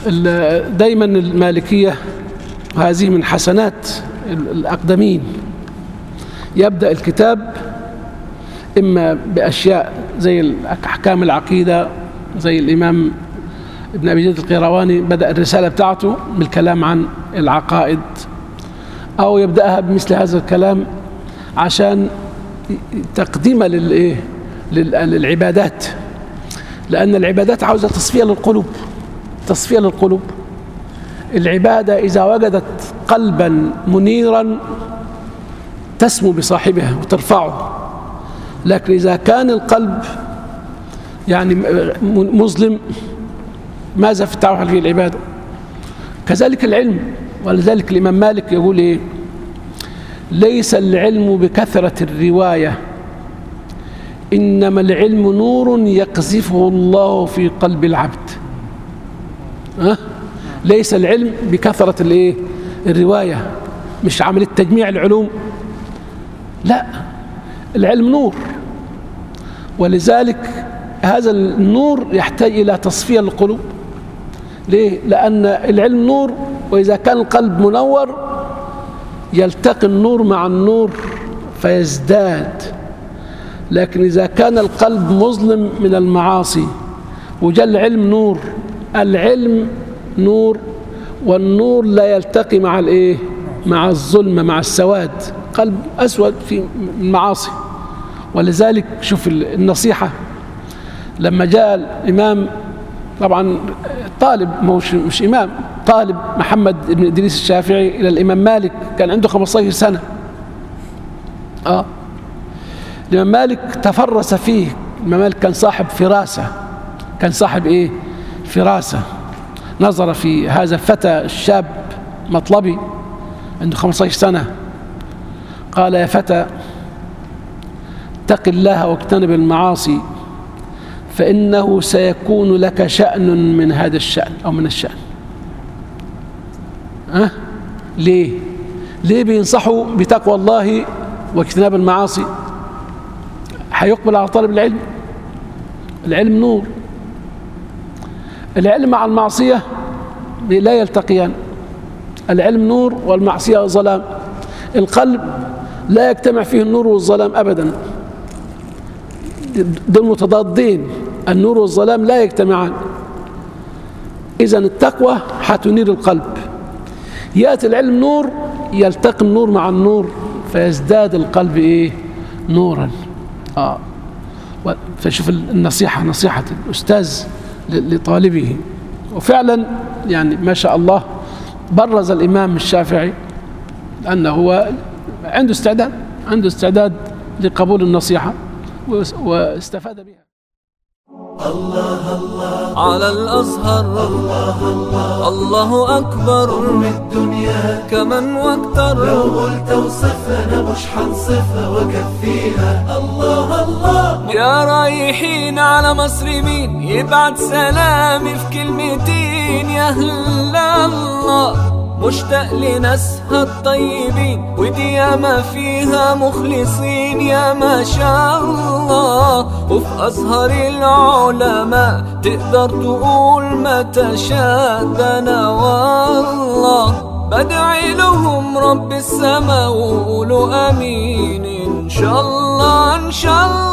ال- دايما المالكية هذه من حسنات ال- الأقدمين يبدأ الكتاب إما بأشياء زي أحكام العقيدة زي الإمام ابن أبي زيد القيرواني بدأ الرسالة بتاعته بالكلام عن العقائد أو يبدأها بمثل هذا الكلام عشان تقديمها للإيه لل- للعبادات لأن العبادات عاوزة تصفية للقلوب تصفية للقلوب العبادة إذا وجدت قلبا منيرا تسمو بصاحبها وترفعه لكن إذا كان القلب يعني م- مظلم ماذا في التعامل في العبادة كذلك العلم ولذلك الإمام مالك يقول إيه ليس العلم بكثرة الرواية إنما العلم نور يقذفه الله في قلب العبد ها؟ ليس العلم بكثرة الايه الرواية مش عملية تجميع العلوم لا العلم نور ولذلك هذا النور يحتاج إلى تصفية القلوب ليه؟ لأن العلم نور وإذا كان القلب منور يلتقي النور مع النور فيزداد لكن إذا كان القلب مظلم من المعاصي وجاء العلم نور العلم نور والنور لا يلتقي مع الايه مع الظلمة مع السواد قلب أسود في المعاصي ولذلك شوف النصيحة لما جاء الإمام طبعا طالب مش, مش إمام طالب محمد بن إدريس الشافعي إلى الإمام مالك كان عنده 15 سنة آه الإمام مالك تفرس فيه الإمام مالك كان صاحب فراسة كان صاحب إيه فراسة نظر في هذا الفتى الشاب مطلبي عنده 15 سنة قال يا فتى اتق الله واجتنب المعاصي فإنه سيكون لك شأن من هذا الشأن أو من الشأن أه؟ ليه ليه بينصحوا بتقوى الله واجتناب المعاصي هيقبل على طالب العلم العلم نور العلم مع المعصية لا يلتقيان العلم نور والمعصية ظلام القلب لا يجتمع فيه النور والظلام أبدا دول متضادين النور والظلام لا يجتمعان إذا التقوى حتنير القلب يأتي العلم نور يلتقي النور مع النور فيزداد القلب إيه نورا آه فشوف النصيحة نصيحة الأستاذ لطالبه وفعلا يعني ما شاء الله برز الإمام الشافعي أنه هو عنده استعداد عنده استعداد لقبول النصيحة واستفاد بها الله الله على الأزهر الله الله الله أكبر من الدنيا كمن واكتر لو قلت اوصفها مش حنصفها وكفيها الله الله يا رايحين على مصر مين يبعت سلامي في كلمتين يا أهل الله مشتاق لناسها الطيبين ودي ياما فيها مخلصين يا ما شاء الله وفي أزهر العلماء تقدر تقول ما تشاء ده أنا والله بدعي لهم رب السما وقولوا امين ان شاء الله ان شاء الله